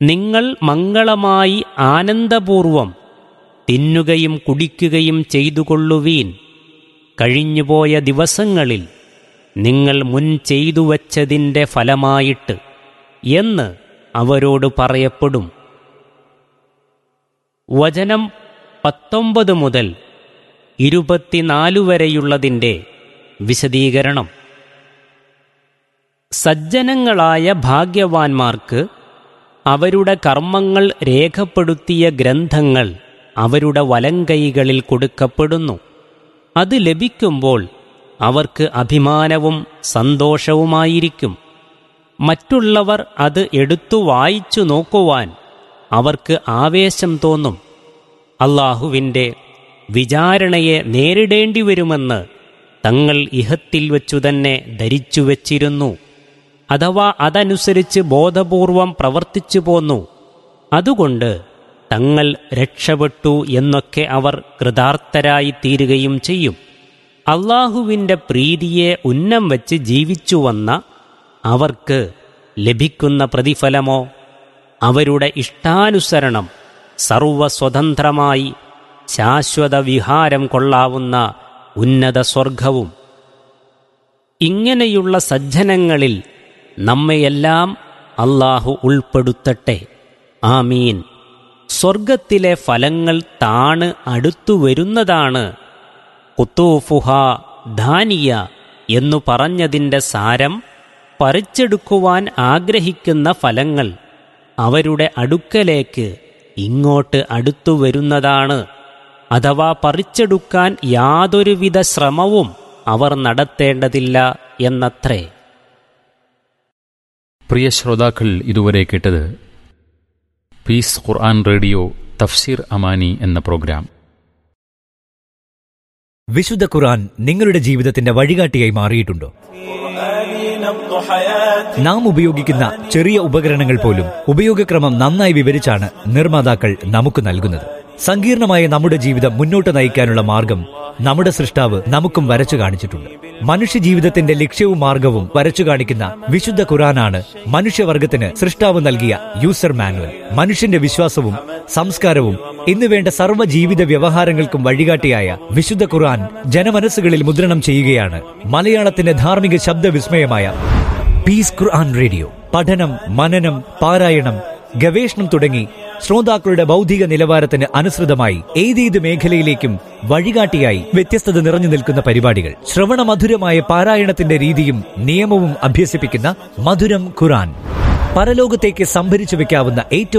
നിങ്ങൾ മംഗളമായി ആനന്ദപൂർവം തിന്നുകയും കുടിക്കുകയും ചെയ്തുകൊള്ളുവീൻ കഴിഞ്ഞുപോയ ദിവസങ്ങളിൽ നിങ്ങൾ മുൻ ചെയ്തു വച്ചതിൻ്റെ ഫലമായിട്ട് എന്ന് അവരോട് പറയപ്പെടും വചനം പത്തൊമ്പത് മുതൽ ഇരുപത്തിനാലു വരെയുള്ളതിൻ്റെ വിശദീകരണം സജ്ജനങ്ങളായ ഭാഗ്യവാന്മാർക്ക് അവരുടെ കർമ്മങ്ങൾ രേഖപ്പെടുത്തിയ ഗ്രന്ഥങ്ങൾ അവരുടെ വലങ്കൈകളിൽ കൊടുക്കപ്പെടുന്നു അത് ലഭിക്കുമ്പോൾ അവർക്ക് അഭിമാനവും സന്തോഷവുമായിരിക്കും മറ്റുള്ളവർ അത് എടുത്തു വായിച്ചു നോക്കുവാൻ അവർക്ക് ആവേശം തോന്നും അള്ളാഹുവിൻ്റെ വിചാരണയെ നേരിടേണ്ടി വരുമെന്ന് തങ്ങൾ ഇഹത്തിൽ വച്ചു തന്നെ ധരിച്ചു വച്ചിരുന്നു അഥവാ അതനുസരിച്ച് ബോധപൂർവം പ്രവർത്തിച്ചു പോന്നു അതുകൊണ്ട് തങ്ങൾ രക്ഷപ്പെട്ടു എന്നൊക്കെ അവർ കൃതാർത്ഥരായി തീരുകയും ചെയ്യും അള്ളാഹുവിൻ്റെ പ്രീതിയെ ഉന്നം വച്ച് ജീവിച്ചു വന്ന അവർക്ക് ലഭിക്കുന്ന പ്രതിഫലമോ അവരുടെ ഇഷ്ടാനുസരണം സർവസ്വതന്ത്രമായി ശാശ്വത വിഹാരം കൊള്ളാവുന്ന ഉന്നത സ്വർഗവും ഇങ്ങനെയുള്ള സജ്ജനങ്ങളിൽ നമ്മയെല്ലാം അള്ളാഹു ഉൾപ്പെടുത്തട്ടെ ആമീൻ സ്വർഗത്തിലെ ഫലങ്ങൾ താണ് അടുത്തു വരുന്നതാണ് കുത്തൂഫുഹ ധാനിയ എന്നു പറഞ്ഞതിൻ്റെ സാരം പറിച്ചെടുക്കുവാൻ ആഗ്രഹിക്കുന്ന ഫലങ്ങൾ അവരുടെ അടുക്കലേക്ക് ഇങ്ങോട്ട് അടുത്തു വരുന്നതാണ് അഥവാ പറിച്ചെടുക്കാൻ യാതൊരുവിധ ശ്രമവും അവർ നടത്തേണ്ടതില്ല എന്നത്രേ പ്രിയ ശ്രോതാക്കൾ ഇതുവരെ കേട്ടത് പീസ് ഖുർആൻ റേഡിയോ തഫ്സീർ അമാനി എന്ന പ്രോഗ്രാം വിശുദ്ധ ഖുർആൻ നിങ്ങളുടെ ജീവിതത്തിന്റെ വഴികാട്ടിയായി മാറിയിട്ടുണ്ടോ നാം ഉപയോഗിക്കുന്ന ചെറിയ ഉപകരണങ്ങൾ പോലും ഉപയോഗക്രമം നന്നായി വിവരിച്ചാണ് നിർമ്മാതാക്കൾ നമുക്ക് നൽകുന്നത് സങ്കീർണമായ നമ്മുടെ ജീവിതം മുന്നോട്ട് നയിക്കാനുള്ള മാർഗം നമ്മുടെ സൃഷ്ടാവ് നമുക്കും വരച്ചു കാണിച്ചിട്ടുണ്ട് മനുഷ്യ ജീവിതത്തിന്റെ ലക്ഷ്യവും മാർഗവും വരച്ചു കാണിക്കുന്ന വിശുദ്ധ ഖുറാനാണ് മനുഷ്യവർഗത്തിന് സൃഷ്ടാവ് നൽകിയ യൂസർ മാനുവൽ മനുഷ്യന്റെ വിശ്വാസവും സംസ്കാരവും എന്നുവേണ്ട സർവ്വ ജീവിത വ്യവഹാരങ്ങൾക്കും വഴികാട്ടിയായ വിശുദ്ധ ഖുർആൻ ജനമനസ്സുകളിൽ മുദ്രണം ചെയ്യുകയാണ് മലയാളത്തിന്റെ ധാർമ്മിക ശബ്ദവിസ്മയമായ പീസ് ഖുർആൻ റേഡിയോ പഠനം മനനം പാരായണം ഗവേഷണം തുടങ്ങി ശ്രോതാക്കളുടെ ബൗദ്ധിക നിലവാരത്തിന് അനുസൃതമായി ഏതേത് മേഖലയിലേക്കും വഴികാട്ടിയായി വ്യത്യസ്തത നിറഞ്ഞു നിൽക്കുന്ന പരിപാടികൾ ശ്രവണ മധുരമായ പാരായണത്തിന്റെ രീതിയും നിയമവും അഭ്യസിപ്പിക്കുന്ന മധുരം ഖുറാൻ പരലോകത്തേക്ക് സംഭരിച്ചു വെക്കാവുന്ന ഏറ്റവും